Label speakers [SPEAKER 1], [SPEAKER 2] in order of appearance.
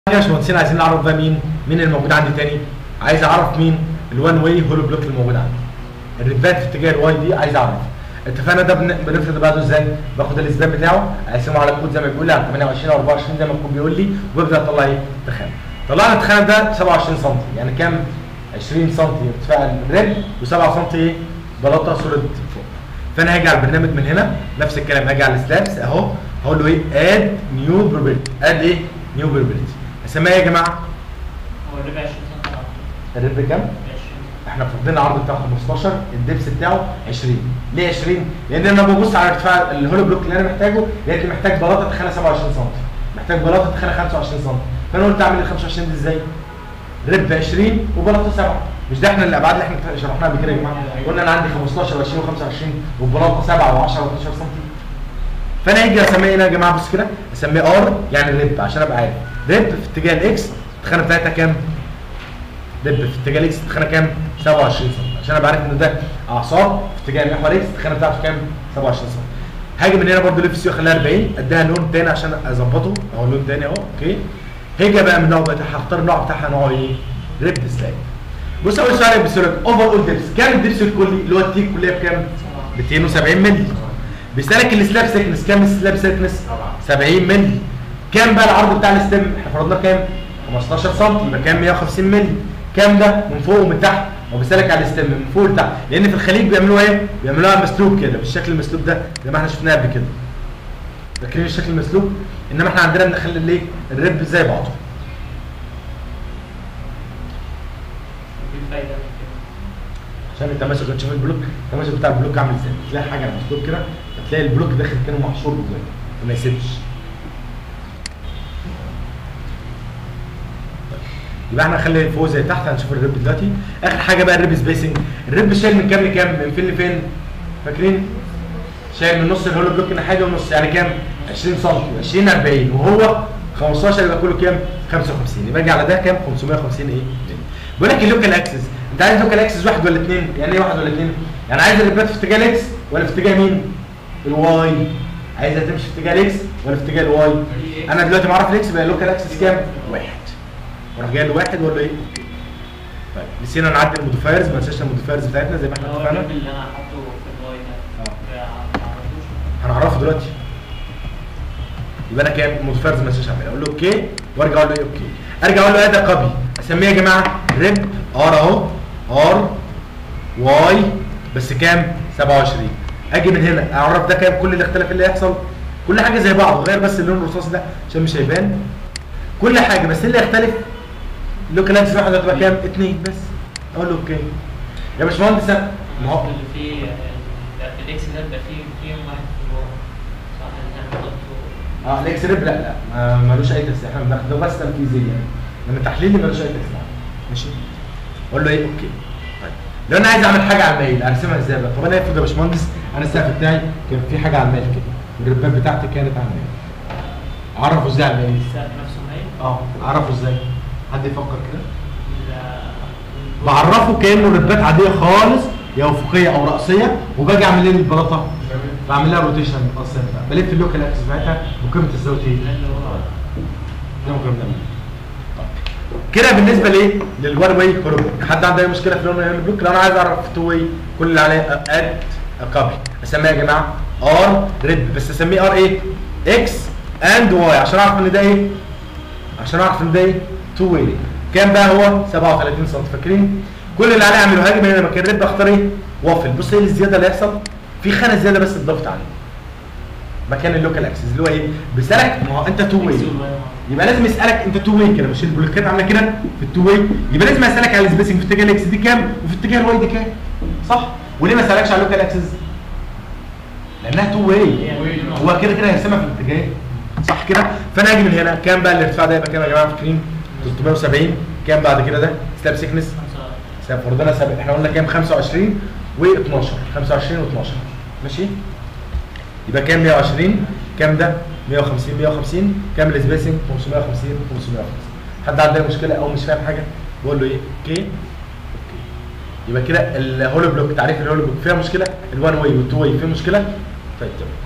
[SPEAKER 1] يا باشمهندسين عايزين نعرف بقى مين مين الموجود عندي تاني عايز اعرف مين الوان واي هولو بلوك الموجود عندي الريبات في اتجاه الواي دي عايز اعرف اتفقنا ده بن- بنفرض بعده ازاي باخد الاسباب بتاعه اقسمه على كود زي ما بيقول لي على 28 او 24 زي ما الكود بيقول لي وابدا اطلع ايه تخانه طلعنا التخانه ده 27 سم يعني كام 20 سم ارتفاع الريب و7 سم ايه بلاطه سوليد فوق فانا هاجي على البرنامج من هنا نفس الكلام هاجي على السلابس اهو هقول له ايه اد نيو بروبرتي اد ايه نيو بروبرتي اسميها ايه يا جماعه
[SPEAKER 2] هو الربع 20 سم على طول.
[SPEAKER 1] الريب كام
[SPEAKER 2] 20
[SPEAKER 1] احنا فاضلين العرض بتاع 15 الدبس بتاعه 20 ليه 20 لان انا ببص على ارتفاع الهولو بلوك اللي انا محتاجه لقيت محتاج بلاطه تخانه 27 سم محتاج بلاطه تخانه 25 سم فانا قلت اعمل ال 25 دي ازاي رب 20 وبلاطه 7 مش ده احنا الابعاد اللي احنا شرحناها قبل كده يا جماعه قلنا انا عندي 15 و20 و25 وبلاطه 7 و10 و12 سم فانا هيجي اسميه ايه يا جماعه بص كده اسميه ار يعني رب عشان ابقى عارف رب في اتجاه الاكس التخانه بتاعتها كام رب في اتجاه الاكس التخانه كام 27 سم عشان ابقى عارف ان ده اعصاب في اتجاه محور اكس التخانه بتاعته كام 27 سم هاجي من هنا برضو لف سي واخليها 40 اديها لون تاني عشان اظبطه اهو لون تاني اهو اوكي هاجي بقى من النوع بتاعها هختار النوع بتاعها نوع ايه ريب سلاك بص اول سؤال بيسالك اوفر اول ديبس كام الديبس الكلي اللي هو التي الكليه بكام 270 مللي بيسالك السلاب سيكنس كام السلاب سيكنس 70 مللي كام بقى العرض بتاع الستيم احنا فرضنا كام 15 سم يبقى كام 150 مللي كام ده من فوق ومن تحت هو بيسالك على الستيم من فوق لتحت لان في الخليج بيعملوها ايه بيعملوها مسلوب كده بالشكل المسلوب ده زي ما احنا شفناه قبل كده فاكرين الشكل المسلوب انما احنا عندنا بنخلي الايه الرب زي بعضه
[SPEAKER 2] في فايده من كده.
[SPEAKER 1] عشان التماسك تشوف البلوك التماسك بتاع البلوك عامل ازاي تلاقي حاجه مسلوب كده هتلاقي البلوك داخل كانه محشور جواه فما يسيبش يبقى احنا نخلي فوق زي تحت هنشوف الريب دلوقتي اخر حاجه بقى الريب سبيسنج الريب شايل من كام لكام من فين لفين فاكرين شايل من نص الهولو بلوك حاجه ونص يعني كام 20 سم 20 40 وهو 15 يبقى كله كام 55 يبقى اجي على ده كام 550 ايه بيقول لك اللوكال اكسس انت عايز لوكال اكسس واحد ولا اثنين يعني ايه واحد ولا اثنين يعني عايز الريبات في اتجاه الاكس ولا في اتجاه مين الواي عايزها تمشي في اتجاه الاكس ولا في اتجاه الواي انا دلوقتي معرف الاكس يبقى اللوكال اكسس كام واحد وراح جاي له واحد واقول له ايه طيب نسينا نعدي الموديفايرز ما ننساش الموديفايرز بتاعتنا زي ما احنا
[SPEAKER 2] هو
[SPEAKER 1] اتفقنا
[SPEAKER 2] الرب اللي انا حاطه في الواي ده
[SPEAKER 1] اه.
[SPEAKER 2] ما عرفتوش.
[SPEAKER 1] هنعرفه دلوقتي يبقى انا كام موديفايرز ما انساش اعملها اقول له اوكي وارجع اقول له ايه اوكي ارجع اقول له ادي كوبي اسميه يا جماعه ريب ار اهو ار واي بس كام 27 اجي من هنا اعرف ده كام كل الاختلاف اللي هيحصل كل حاجه زي بعض غير بس اللون الرصاصي ده عشان مش هيبان كل حاجه بس اللي يختلف اللوكال اكس واحد هتبقى كام اثنين بس اقول له اوكي يا باشمهندس ما هو
[SPEAKER 2] اللي فيه ال- الاكس ده بيبقى فيه فيهم واحد في جوه صح ان احنا نحطه
[SPEAKER 1] اه الاكس ريب لا لا ما- ملوش اي تفسير احنا بناخده بس تنفيذيا انما تحليلي ملوش اي تفسير ماشي اقول له ايه اوكي طيب لو انا عايز اعمل حاجه على الميل ارسمها ازاي بقى طب انا افرض يا باشمهندس انا السقف بتاعي كان في حاجه على الميل كده والربات بتاعتي كانت على الميل اعرفه ازاي على الميل
[SPEAKER 2] السقف نفسه مايل
[SPEAKER 1] اه اعرفه ازاي حد يفكر كده
[SPEAKER 2] ال-
[SPEAKER 1] بعرفه كانه ربات عاديه خالص يا افقيه او راسيه وباجي اعمل ايه للبلاطه بعمل لها روتيشن اصلا بلف اللوكال اكسس بتاعتها وقيمه الزاويه ايه
[SPEAKER 2] اللي هو
[SPEAKER 1] ده ممكن نعمله كده بالنسبه لايه للوان واي هولو بلوك حد عنده اي مشكله في اللون هولو بلوك لو انا عايز اعرف تو واي كل اللي عليه اد كابي اسميها يا جماعه ار ريد بس اسميه ار ايه اكس اند واي عشان اعرف ان ده ايه عشان اعرف ان ده ايه تو واي كام بقى هو 37 سم فاكرين كل اللي عليه اعمله هاجي من هنا مكان ريد اختار ايه وافل بص ايه الزياده اللي هيحصل في خانه زياده بس اتضافت عليه مكان اللوكال اكسس اللي هو ايه بيسالك ما هو انت تو واي يبقى لازم يسالك انت تو واي كده مش البلوكات عامله كده في التو واي يبقى لازم يسالك على السبيسنج في اتجاه الاكس دي كام وفي اتجاه الواي دي كام صح وليه ما سالكش على اللوكال اكسس لانها تو واي هو كده كده هيرسمها في الاتجاه صح كده فانا اجي من هنا كام بقى الارتفاع ده يبقى كام يا جماعه فاكرين 370 كام بعد كده ده سلاب سيكنس
[SPEAKER 2] خمسة
[SPEAKER 1] سلاب فرضنا سابق احنا قلنا كام 25 و12 25 و12 ماشي يبقى كام 120 كام ده 150 150 كام السبيسنج 550 550 حد عنده مشكله او مش فاهم حاجه بقول له ايه اوكي اوكي يبقى كده الهولو بلوك تعريف الهولو بلوك فيها مشكله الوان واي والتو واي فيها مشكله طيب تمام